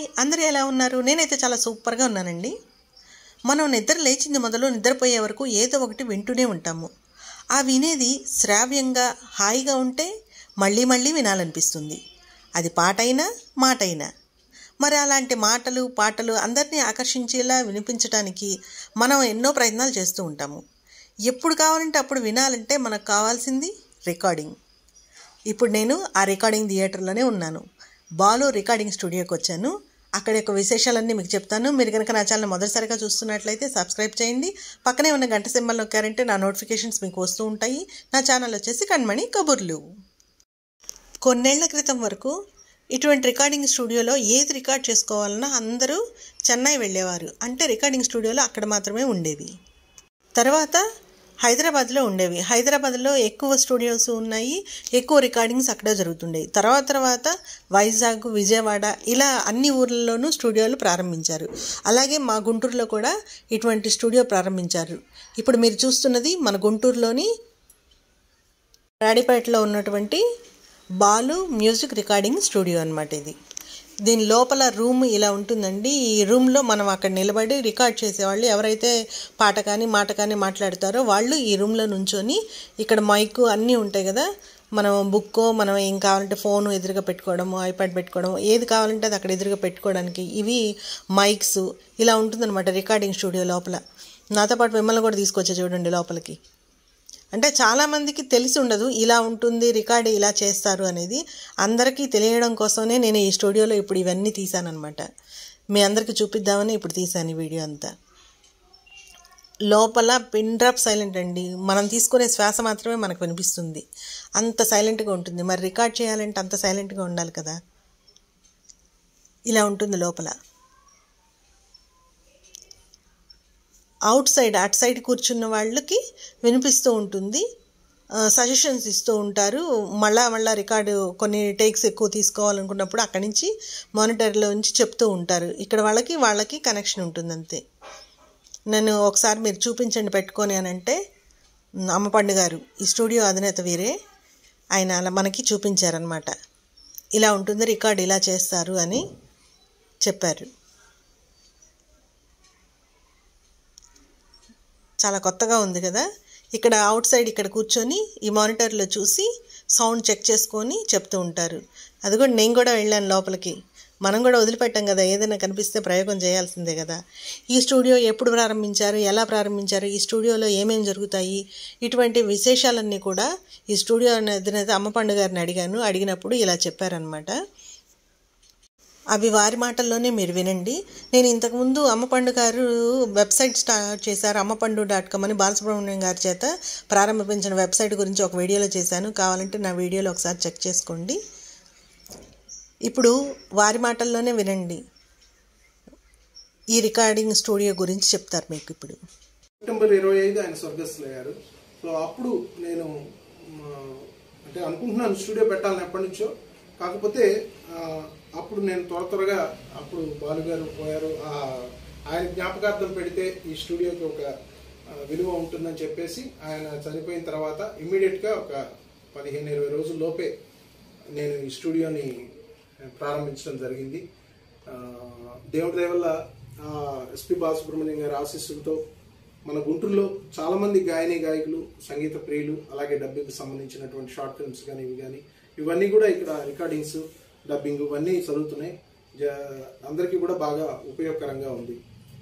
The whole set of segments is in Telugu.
అందరూ ఎలా ఉన్నారు నేనైతే చాలా సూపర్గా ఉన్నానండి మనం నిద్ర లేచింది మొదలు నిద్రపోయే వరకు ఏదో ఒకటి వింటూనే ఉంటాము ఆ వినేది శ్రావ్యంగా హాయిగా ఉంటే మళ్ళీ మళ్ళీ వినాలనిపిస్తుంది అది పాటైనా మాటైనా మరి అలాంటి మాటలు పాటలు అందరినీ ఆకర్షించేలా వినిపించడానికి మనం ఎన్నో ప్రయత్నాలు చేస్తూ ఉంటాము ఎప్పుడు కావాలంటే అప్పుడు వినాలంటే మనకు కావాల్సింది రికార్డింగ్ ఇప్పుడు నేను ఆ రికార్డింగ్ థియేటర్లోనే ఉన్నాను బాలు రికార్డింగ్ స్టూడియోకి వచ్చాను అక్కడ యొక్క విశేషాలన్నీ మీకు చెప్తాను మీరు కనుక నా ఛానల్ మొదటిసారిగా చూస్తున్నట్లయితే సబ్స్క్రైబ్ చేయండి పక్కనే ఉన్న గంట సింబల్ నొక్కారంటే నా నోటిఫికేషన్స్ మీకు వస్తూ ఉంటాయి నా ఛానల్ వచ్చేసి కణ్మణి కబుర్లు కొన్నేళ్ల క్రితం వరకు ఇటువంటి రికార్డింగ్ స్టూడియోలో ఏది రికార్డ్ చేసుకోవాలన్నా అందరూ చెన్నై వెళ్ళేవారు అంటే రికార్డింగ్ స్టూడియోలో అక్కడ మాత్రమే ఉండేవి తర్వాత హైదరాబాద్లో ఉండేవి హైదరాబాద్లో ఎక్కువ స్టూడియోస్ ఉన్నాయి ఎక్కువ రికార్డింగ్స్ అక్కడే జరుగుతుండేవి తర్వాత తర్వాత వైజాగ్ విజయవాడ ఇలా అన్ని ఊర్లలోనూ స్టూడియోలు ప్రారంభించారు అలాగే మా గుంటూరులో కూడా ఇటువంటి స్టూడియో ప్రారంభించారు ఇప్పుడు మీరు చూస్తున్నది మన గుంటూరులోని రాడిపేటలో ఉన్నటువంటి బాలు మ్యూజిక్ రికార్డింగ్ స్టూడియో అనమాట ఇది దీని లోపల రూమ్ ఇలా ఉంటుందండి ఈ రూమ్లో మనం అక్కడ నిలబడి రికార్డ్ చేసేవాళ్ళు ఎవరైతే పాట కానీ మాట కానీ మాట్లాడతారో వాళ్ళు ఈ రూమ్లో నుంచొని ఇక్కడ మైక్ అన్నీ ఉంటాయి కదా మనం బుక్కో మనం ఏం కావాలంటే ఫోన్ ఎదురుగా పెట్టుకోవడము ఐప్యాడ్ పెట్టుకోవడం ఏది కావాలంటే అది అక్కడ ఎదురుగా పెట్టుకోవడానికి ఇవి మైక్స్ ఇలా ఉంటుందన్నమాట రికార్డింగ్ స్టూడియో లోపల నాతో పాటు మిమ్మల్ని కూడా తీసుకొచ్చా చూడండి లోపలికి అంటే చాలామందికి తెలిసి ఉండదు ఇలా ఉంటుంది రికార్డ్ ఇలా చేస్తారు అనేది అందరికీ తెలియడం కోసమే నేను ఈ స్టూడియోలో ఇప్పుడు ఇవన్నీ తీశానమాట మీ అందరికీ చూపిద్దామని ఇప్పుడు తీశాను ఈ వీడియో అంతా లోపల పిన్ డ్రాప్ సైలెంట్ అండి మనం తీసుకునే శ్వాస మాత్రమే మనకు వినిపిస్తుంది అంత సైలెంట్గా ఉంటుంది మరి రికార్డ్ చేయాలంటే అంత సైలెంట్గా ఉండాలి కదా ఇలా ఉంటుంది లోపల అవుట్ సైడ్ అటు సైడ్ కూర్చున్న వాళ్ళకి వినిపిస్తూ ఉంటుంది సజెషన్స్ ఇస్తూ ఉంటారు మళ్ళా మళ్ళా రికార్డు కొన్ని టేక్స్ ఎక్కువ తీసుకోవాలనుకున్నప్పుడు అక్కడి నుంచి మానిటర్లో నుంచి చెప్తూ ఉంటారు ఇక్కడ వాళ్ళకి వాళ్ళకి కనెక్షన్ ఉంటుంది అంతే నన్ను ఒకసారి మీరు చూపించండి పెట్టుకొని అని అంటే అమ్మపండు గారు ఈ స్టూడియో అధినేత వీరే ఆయన అలా మనకి చూపించారనమాట ఇలా ఉంటుంది రికార్డ్ ఇలా చేస్తారు అని చెప్పారు చాలా కొత్తగా ఉంది కదా ఇక్కడ అవుట్ సైడ్ ఇక్కడ కూర్చొని ఈ మానిటర్లో చూసి సౌండ్ చెక్ చేసుకొని చెప్తూ ఉంటారు అది కూడా నేను కూడా వెళ్ళాను లోపలికి మనం కూడా వదిలిపెట్టాం కదా ఏదైనా కనిపిస్తే ప్రయోగం చేయాల్సిందే కదా ఈ స్టూడియో ఎప్పుడు ప్రారంభించారు ఎలా ప్రారంభించారు ఈ స్టూడియోలో ఏమేమి జరుగుతాయి ఇటువంటి విశేషాలన్నీ కూడా ఈ స్టూడియో అధినేత అమ్మపండు గారిని అడిగాను అడిగినప్పుడు ఇలా చెప్పారనమాట అవి వారి మాటల్లోనే మీరు వినండి నేను ఇంతకుముందు అమ్మపండు గారు వెబ్సైట్ స్టార్ట్ చేశారు అమ్మపండు డాట్ కామ్ అని బాలసుబ్రహ్మణ్యం గారి చేత ప్రారంభించిన వెబ్సైట్ గురించి ఒక వీడియోలో చేశాను కావాలంటే నా వీడియోలో ఒకసారి చెక్ చేసుకోండి ఇప్పుడు వారి మాటల్లోనే వినండి ఈ రికార్డింగ్ స్టూడియో గురించి చెప్తారు మీకు ఇప్పుడు సెప్టెంబర్ ఇరవై ఐదు ఆయన స్వర్గస్థులయ్యారు సో అప్పుడు నేను ఆ, అంటే అనుకుంటున్నాను స్టూడియో పెట్టాలని ఎప్పటి నుంచో కాకపోతే ఆ, అప్పుడు నేను త్వర త్వరగా అప్పుడు బాలుగారు పోయారు ఆ, ఆయన జ్ఞాపకార్థం పెడితే ఈ స్టూడియోకి ఒక ఆ, విలువ ఉంటుందని చెప్పేసి ఆయన చనిపోయిన తర్వాత ఇమ్మీడియట్ గా ఒక పదిహేను ఇరవై రోజుల లోపే నేను ఈ స్టూడియోని ప్రారంభించడం జరిగింది ఆ, దేవుడి దయ వల్ల ఆ, ఎస్పి బాలసుబ్రహ్మణ్యం గారి ఆశీస్సులతో మన గుంటూరులో చాలా మంది గాయని గాయకులు సంగీత ప్రియులు అలాగే డబ్బింగ్ సంబంధించినటువంటి షార్ట్ ఫిల్మ్స్ కానీ ఇవి కానీ ఇవన్నీ కూడా ఇక్కడ రికార్డింగ్స్ డబ్బింగ్ ఇవన్నీ చదువుతున్నాయి జ- అందరికీ కూడా బాగా ఉపయోగకరంగా ఉంది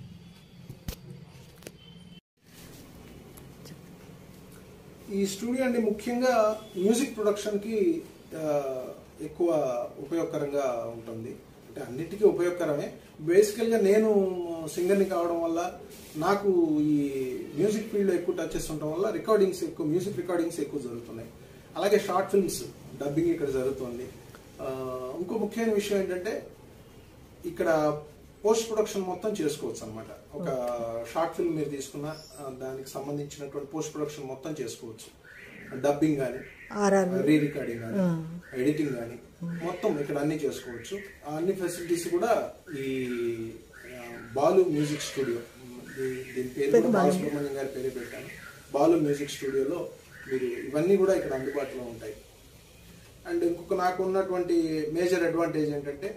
ఈ స్టూడియో అండి ముఖ్యంగా మ్యూజిక్ ప్రొడక్షన్కి ఆ, ఎక్కువ ఉపయోగకరంగా ఉంటుంది అంటే అన్నిటికీ ఉపయోగకరమే బేసికల్గా నేను సింగర్ని కావడం వల్ల నాకు ఈ మ్యూజిక్ ఫీల్డ్లో ఎక్కువ టచ్ చేస్తుండడం వల్ల రికార్డింగ్స్ ఎక్కువ మ్యూజిక్ రికార్డింగ్స్ ఎక్కువ జరుగుతున్నాయి అలాగే షార్ట్ ఫిల్మ్స్ డబ్బింగ్ ఇక్కడ జరుగుతుంది ఆ, ఇంకో ముఖ్యమైన విషయం ఏంటంటే ఇక్కడ పోస్ట్ ప్రొడక్షన్ మొత్తం చేసుకోవచ్చు అనమాట ఒక షార్ట్ ఫిల్మ్ మీరు తీసుకున్న ఆ, దానికి సంబంధించినటువంటి పోస్ట్ ప్రొడక్షన్ మొత్తం చేసుకోవచ్చు డబ్బింగ్ కానీ ఆర్ఆర్ రీ రికార్డింగ్ కానీ ఎడిటింగ్ కానీ మొత్తం ఇక్కడ అన్ని చేసుకోవచ్చు ఆ అన్ని ఫెసిలిటీస్ కూడా ఈ ఆ, బాలు మ్యూజిక్ స్టూడియో దీ- దీని పేరు కూడా బాలసుబ్రహ్మణ్యం గారి పేరే పెట్టాను బాలు మ్యూజిక్ స్టూడియోలో మీరు ఇవన్నీ కూడా ఇక్కడ అందుబాటులో ఉంటాయి అండ్ ఇంకొక నాకు ఉన్నటువంటి మేజర్ అడ్వాంటేజ్ ఏంటంటే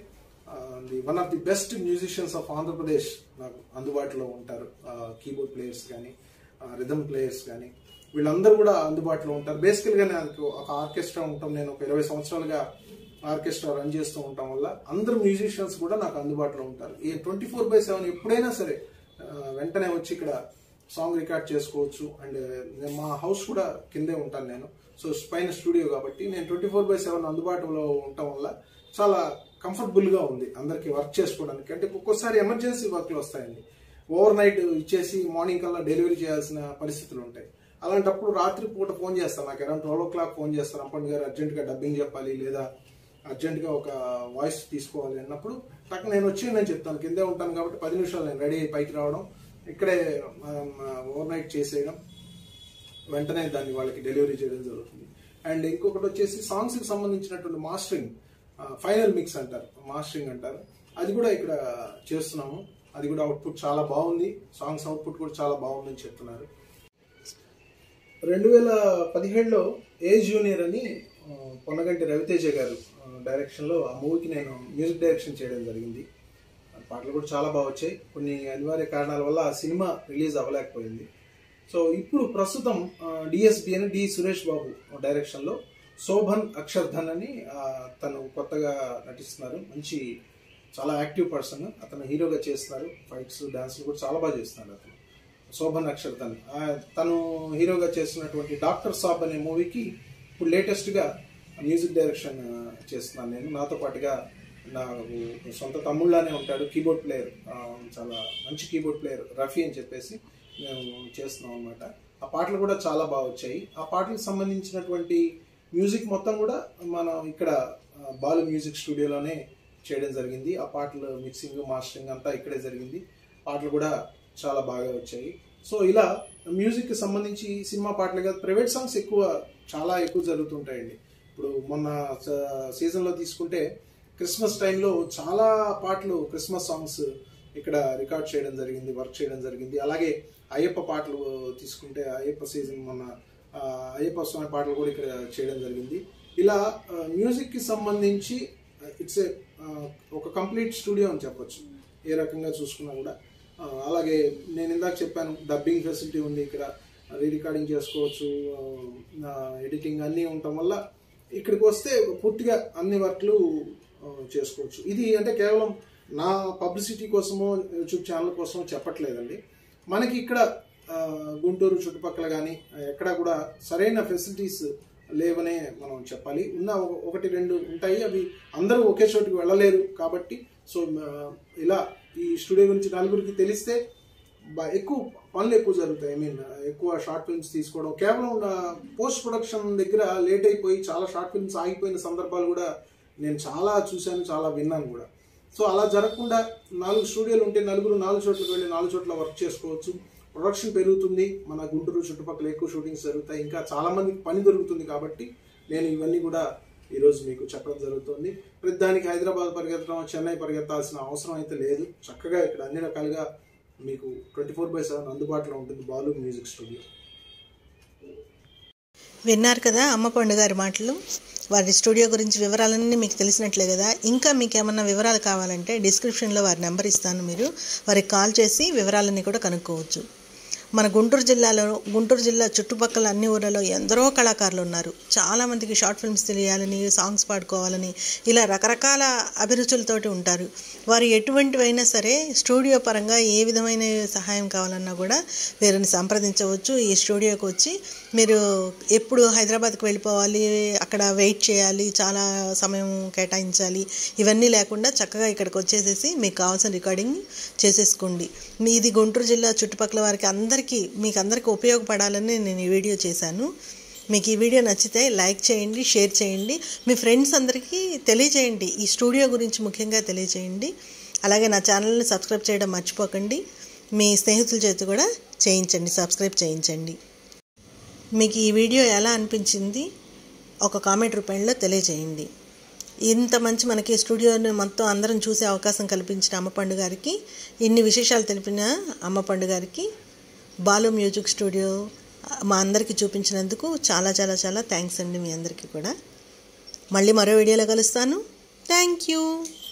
the one of the best musicians of Andhra Pradesh నాకు అందుబాటులో ఉంటారు కీబోర్డ్ ప్లేయర్స్ కానీ రిథమ్ ప్లేయర్స్ కానీ వీళ్ళందరూ కూడా అందుబాటులో ఉంటారు బేసికల్గా నాకు ఒక ఆర్కెస్ట్రా ఉంటాం నేను ఒక ఇరవై సంవత్సరాలుగా ఆర్కెస్ట్రా రన్ చేస్తూ ఉండటం వల్ల అందరు మ్యూజిషియన్స్ కూడా నాకు అందుబాటులో ఉంటారు ఈ ట్వంటీ ఫోర్ బై సెవెన్ ఎప్పుడైనా సరే ఆ, వెంటనే వచ్చి ఇక్కడ సాంగ్ రికార్డ్ చేసుకోవచ్చు అండ్ మా హౌస్ కూడా కిందే ఉంటాను నేను సో పైన స్టూడియో కాబట్టి నేను ట్వంటీ ఫోర్ బై సెవెన్ అందుబాటులో ఉండటం వల్ల చాలా కంఫర్టబుల్ గా ఉంది అందరికి వర్క్ చేసుకోవడానికి అంటే ఒక్కోసారి ఎమర్జెన్సీ వర్క్లు వస్తాయండి ఓవర్ నైట్ ఇచ్చేసి మార్నింగ్ కల్లా డెలివరీ చేయాల్సిన పరిస్థితులు ఉంటాయి అలాంటప్పుడు రాత్రి పూట ఫోన్ చేస్తాను నాకు around twelve o'clock phone చేస్తాను అప్పటి గారు అర్జెంట్ గా డబ్బింగ్ చెప్పాలి లేదా అర్జెంట్ గా ఒక వాయిస్ తీసుకోవాలి అన్నప్పుడు టక్ నేను వచ్చి నేను చెప్తాను కిందే ఉంటాను కాబట్టి పది నిమిషాలు నేను రెడీ అయ్యి పైకి రావడం ఇక్కడే ఓవర్ నైట్ చేసేయడం వెంటనే దాన్ని వాళ్ళకి డెలివరీ చేయడం జరుగుతుంది అండ్ ఇంకొకటి వచ్చేసి సాంగ్స్ కి సంబంధించినటువంటి మాస్టరింగ్ ఫైనల్ మిక్స్ అంటారు మాస్టరింగ్ అంటారు అది కూడా ఇక్కడ చేస్తున్నాము అది కూడా అవుట్పుట్ చాలా బాగుంది సాంగ్స్ అవుట్పుట్ కూడా చాలా బాగుందని చెప్తున్నారు రెండు వేల పదిహేడులో ఏ జూనియర్ అని ఆ, పొన్నగంటి రవితేజ గారు ఆ, డైరెక్షన్లో ఆ మూవీకి నేను మ్యూజిక్ డైరెక్షన్ చేయడం జరిగింది ఆ పాటలు కూడా చాలా బాగా వచ్చాయి కొన్ని అనివార్య కారణాల వల్ల ఆ సినిమా రిలీజ్ అవ్వలేకపోయింది సో ఇప్పుడు ప్రస్తుతం డిఎస్పి అని డి సురేష్ బాబు డైరెక్షన్లో శోభన్ అక్షర్ధన్ అని ఆ, తను కొత్తగా నటిస్తున్నారు మంచి చాలా యాక్టివ్ పర్సన్ అతను హీరోగా చేస్తున్నారు ఫైట్స్ డాన్స్ కూడా చాలా బాగా చేస్తున్నాడు అతను శోభన్ అక్షర్ధన్ ఆ, తను హీరోగా చేస్తున్నటువంటి డాక్టర్ సాబ్ అనే మూవీకి ఇప్పుడు లేటెస్ట్ గా మ్యూజిక్ డైరెక్షన్ ఆ, చేస్తున్నాను నేను నాతో పాటుగా నాకు సొంత తమ్ముళ్ళనే ఉంటాడు కీబోర్డ్ ప్లేయర్ చాలా మంచి కీబోర్డ్ ప్లేయర్ రఫీ అని చెప్పేసి మేము చేస్తున్నాం అనమాట ఆ పాటలు కూడా చాలా బాగా వచ్చాయి ఆ పాటలకు సంబంధించినటువంటి మ్యూజిక్ మొత్తం కూడా మనం ఇక్కడ ఆ, బాలు మ్యూజిక్ స్టూడియోలోనే చేయడం జరిగింది ఆ పాటలు మిక్సింగ్ మాస్టరింగ్ అంతా ఇక్కడే జరిగింది పాటలు కూడా చాలా బాగా వచ్చాయి సో ఇలా మ్యూజిక్ కి సంబంధించి సినిమా పాటలు కాదు ప్రైవేట్ సాంగ్స్ ఎక్కువ చాలా ఎక్కువ జరుగుతుంటాయండి ఇప్పుడు మొన్న సీజన్ లో తీసుకుంటే క్రిస్మస్ టైంలో చాలా పాటలు క్రిస్మస్ సాంగ్స్ ఇక్కడ రికార్డ్ చేయడం జరిగింది వర్క్ చేయడం జరిగింది అలాగే అయ్యప్ప పాటలు తీసుకుంటే అయ్యప్ప సీజన్ మొన్న ఆ, అయ్యప్ప స్వామి పాటలు కూడా ఇక్కడ చేయడం జరిగింది ఇలా మ్యూజిక్ కి సంబంధించి ఇట్స్ ఏ ఒక కంప్లీట్ స్టూడియో అని చెప్పొచ్చు ఏ రకంగా చూసుకున్నా కూడా ఆ, అలాగే నేను ఇందాక చెప్పాను డబ్బింగ్ ఫెసిలిటీ ఉంది ఇక్కడ రీ రికార్డింగ్ చేసుకోవచ్చు ఎడిటింగ్ అన్నీ ఉండటం వల్ల ఇక్కడికి వస్తే పూర్తిగా అన్ని వర్క్లు ఆ, చేసుకోవచ్చు ఇది అంటే కేవలం నా పబ్లిసిటీ కోసమో యూట్యూబ్ ఛానల్ కోసమో చెప్పట్లేదండి మనకి ఇక్కడ ఆ, గుంటూరు చుట్టుపక్కల కానీ ఎక్కడ కూడా సరైన ఫెసిలిటీస్ లేవనే మనం చెప్పాలి ఉన్న ఒక- ఒకటి రెండు ఉంటాయి అవి అందరూ ఒకే చోటుకి వెళ్ళలేరు కాబట్టి సో ఆ, ఇలా ఈ స్టూడియో గురించి నలుగురికి తెలిస్తే బా- ఎక్కువ పనులు ఎక్కువ జరుగుతాయి ఐ మీన్ ఎక్కువ షార్ట్ ఫిల్మ్స్ తీసుకోవడం కేవలం పోస్ట్ ప్రొడక్షన్ దగ్గర లేట్ అయిపోయి చాలా షార్ట్ ఫిల్మ్స్ ఆగిపోయిన సందర్భాలు కూడా నేను చాలా చూశాను చాలా విన్నాను కూడా సో అలా జరగకుండా నాలుగు స్టూడియోలు ఉంటే నలుగురు నాలుగు చోట్లకి వెళ్ళి నాలుగు చోట్ల వర్క్ చేసుకోవచ్చు ప్రొడక్షన్ పెరుగుతుంది మన గుంటూరు చుట్టుపక్కల ఎక్కువ షూటింగ్స్ జరుగుతాయి ఇంకా చాలా మందికి పని దొరుకుతుంది కాబట్టి నేను ఇవన్నీ కూడా ఈరోజు మీకు చెప్పడం జరుగుతుంది ప్రతి దానికి హైదరాబాద్ పరిగెత్తడం చెన్నై పరిగెత్తాల్సిన అవసరం అయితే లేదు చక్కగా ఇక్కడ అన్ని రకాలుగా మీకు ట్వంటీ ఫోర్ బై సెవెన్ అందుబాటులో ఉంటుంది బాలు మ్యూజిక్ స్టూడియో విన్నారు కదా అమ్మ పండు గారి మాటలు వారి స్టూడియో గురించి వివరాలన్నీ మీకు తెలిసినట్లే కదా ఇంకా మీకు ఏమన్నా వివరాలు కావాలంటే డిస్క్రిప్షన్లో వారి నెంబర్ ఇస్తాను మీరు వారికి కాల్ చేసి వివరాలన్నీ కూడా కనుక్కోవచ్చు మన గుంటూరు జిల్లాలో గుంటూరు జిల్లా చుట్టుపక్కల అన్ని ఊర్లలో ఎందరో కళాకారులు ఉన్నారు చాలామందికి షార్ట్ ఫిల్మ్స్ తెలియాలని సాంగ్స్ పాడుకోవాలని ఇలా రకరకాల అభిరుచులతోటి ఉంటారు వారు ఎటువంటివైనా సరే స్టూడియో పరంగా ఏ విధమైన సహాయం కావాలన్నా కూడా వీరిని సంప్రదించవచ్చు ఈ స్టూడియోకి వచ్చి మీరు ఎప్పుడు హైదరాబాద్కి వెళ్ళిపోవాలి అక్కడ వెయిట్ చేయాలి చాలా సమయం కేటాయించాలి ఇవన్నీ లేకుండా చక్కగా ఇక్కడికి వచ్చేసేసి మీకు కావాల్సిన రికార్డింగ్ చేసేసుకోండి మీది గుంటూరు జిల్లా చుట్టుపక్కల వారికి అందరికీ మీకు అందరికీ ఉపయోగపడాలని నేను ఈ వీడియో చేశాను మీకు ఈ వీడియో నచ్చితే లైక్ చేయండి షేర్ చేయండి మీ ఫ్రెండ్స్ అందరికీ తెలియజేయండి ఈ స్టూడియో గురించి ముఖ్యంగా తెలియజేయండి అలాగే నా ఛానల్ని సబ్స్క్రైబ్ చేయడం మర్చిపోకండి మీ స్నేహితుల చేత కూడా చేయించండి సబ్స్క్రైబ్ చేయించండి మీకు ఈ వీడియో ఎలా అనిపించింది ఒక కామెంట్ రూపంలో తెలియజేయండి ఇంత మంచి మనకి స్టూడియోని మొత్తం అందరం చూసే అవకాశం కల్పించిన అమ్మ పండు గారికి ఇన్ని విశేషాలు తెలిపిన అమ్మ పండు గారికి బాలు మ్యూజిక్ స్టూడియో మా అందరికీ చూపించినందుకు చాలా చాలా చాలా థ్యాంక్స్ అండి మీ అందరికీ కూడా మళ్ళీ మరో వీడియోలో కలుస్తాను థ్యాంక్ యూ